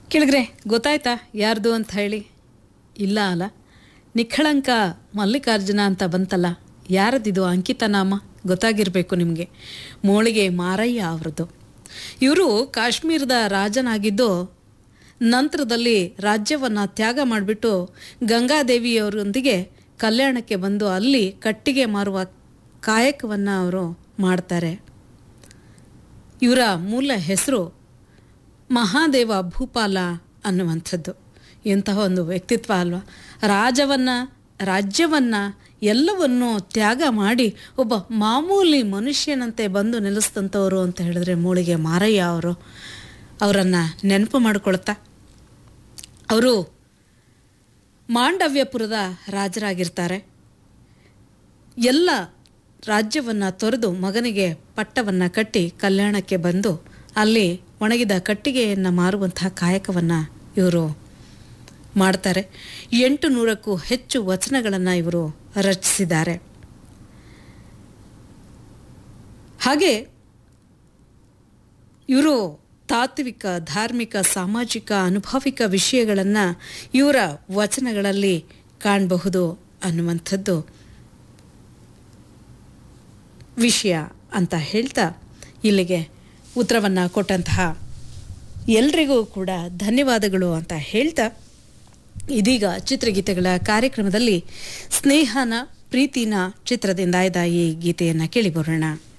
ಕೇಳಿದ್ರೆ ಗೊತ್ತಾಯ್ತಾ ಯಾರ್ದು ಅಂತ ಹೇಳಿ ಇಲ್ಲ ಅಲ್ಲ ನಿಖಳಂಕ ಮಲ್ಲಿಕಾರ್ಜುನ ಅಂತ ಬಂತಲ್ಲ ಯಾರದಿದು ಅಂಕಿತ ನಾಮ ಗೊತ್ತಾಗಿರಬೇಕು ನಿಮಗೆ ಮೋಳಿಗೆ ಮಾರಯ್ಯ ಅವರದ್ದು ಇವರು ಕಾಶ್ಮೀರದ ರಾಜನಾಗಿದ್ದು ನಂತರದಲ್ಲಿ ರಾಜ್ಯವನ್ನು ತ್ಯಾಗ ಮಾಡಿಬಿಟ್ಟು ಗಂಗಾದೇವಿಯವರೊಂದಿಗೆ ಕಲ್ಯಾಣಕ್ಕೆ ಬಂದು ಅಲ್ಲಿ ಕಟ್ಟಿಗೆ ಮಾರುವ ಕಾಯಕವನ್ನು ಅವರು ಮಾಡ್ತಾರೆ ಇವರ ಮೂಲ ಹೆಸರು ಮಹಾದೇವ ಭೂಪಾಲ ಅನ್ನುವಂಥದ್ದು ಎಂತಹ ಒಂದು ವ್ಯಕ್ತಿತ್ವ ಅಲ್ವಾ ರಾಜವನ್ನು ರಾಜ್ಯವನ್ನು ಎಲ್ಲವನ್ನೂ ತ್ಯಾಗ ಮಾಡಿ ಒಬ್ಬ ಮಾಮೂಲಿ ಮನುಷ್ಯನಂತೆ ಬಂದು ನಿಲ್ಲಿಸಿದಂಥವ್ರು ಅಂತ ಹೇಳಿದ್ರೆ ಮೂಳಿಗೆ ಮಾರಯ್ಯ ಅವರು ಅವರನ್ನು ನೆನಪು ಮಾಡಿಕೊಳ್ತಾ ಅವರು ಮಾಂಡವ್ಯಪುರದ ರಾಜರಾಗಿರ್ತಾರೆ ಎಲ್ಲ ರಾಜ್ಯವನ್ನು ತೊರೆದು ಮಗನಿಗೆ ಪಟ್ಟವನ್ನು ಕಟ್ಟಿ ಕಲ್ಯಾಣಕ್ಕೆ ಬಂದು ಅಲ್ಲಿ ಒಣಗಿದ ಕಟ್ಟಿಗೆಯನ್ನು ಮಾರುವಂತಹ ಕಾಯಕವನ್ನು ಇವರು ಮಾಡ್ತಾರೆ ಎಂಟು ನೂರಕ್ಕೂ ಹೆಚ್ಚು ವಚನಗಳನ್ನು ಇವರು ರಚಿಸಿದ್ದಾರೆ ಹಾಗೆ ಇವರು ತಾತ್ವಿಕ ಧಾರ್ಮಿಕ ಸಾಮಾಜಿಕ ಅನುಭವಿಕ ವಿಷಯಗಳನ್ನು ಇವರ ವಚನಗಳಲ್ಲಿ ಕಾಣಬಹುದು ಅನ್ನುವಂಥದ್ದು ವಿಷಯ ಅಂತ ಹೇಳ್ತಾ ಇಲ್ಲಿಗೆ ಉತ್ತರವನ್ನು ಕೊಟ್ಟಂತಹ ಎಲ್ರಿಗೂ ಕೂಡ ಧನ್ಯವಾದಗಳು ಅಂತ ಹೇಳ್ತಾ ಇದೀಗ ಚಿತ್ರಗೀತೆಗಳ ಕಾರ್ಯಕ್ರಮದಲ್ಲಿ ಸ್ನೇಹನ ಪ್ರೀತಿನ ಚಿತ್ರದಿಂದ ಆಯ್ದ ಈ ಗೀತೆಯನ್ನು ಕೇಳಿಬರೋಣ